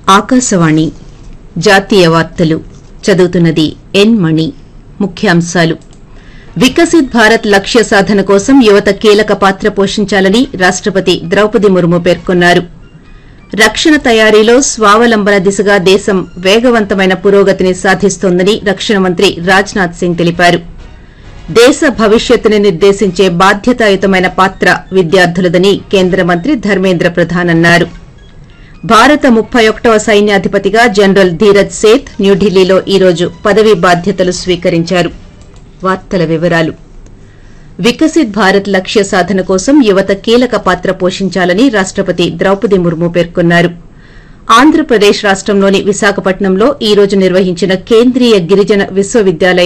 ఆకాశవాణి జాతీయ వార్తలు చదువుతున్నది ఎన్ మణి ముఖ్యాంశాలు వికసిత్ భారత్ లక్ష్య సాధన కోసం యువత కీలక పాత్ర పోషించాలని రాష్టపతి ద్రౌపది ముర్ము పేర్కొన్నారు రక్షణ తయారీలో స్వావలంబన దిశగా దేశం వేగవంతమైన పురోగతిని సాధిస్తోందని రక్షణ మంత్రి రాజ్నాథ్ సింగ్ తెలిపారు దేశ భవిష్యత్తుని నిర్దేశించే బాధ్యతాయుతమైన పాత్ర విద్యార్థులదని కేంద్ర మంత్రి ధర్మేంద్ర ప్రధాన్ అన్నారు భారత ముప్పై ఒకటవ సైన్యాధిపతిగా జనరల్ ధీరజ్ సేత్ న్యూఢిల్లీలో ఈరోజు పదవీ బాధ్యతలు స్వీకరించారు వార్తల వివరాలు వికసిత్ భారత్ లక్ష్య సాధన కోసం యువత కీలక పాత్ర పోషించాలని రాష్టపతి ద్రౌపది ముర్ము పేర్కొన్నారు ఆంధ్రప్రదేశ్ రాష్టంలోని విశాఖపట్నంలో ఈ రోజు నిర్వహించిన కేంద్రీయ గిరిజన విశ్వవిద్యాలయ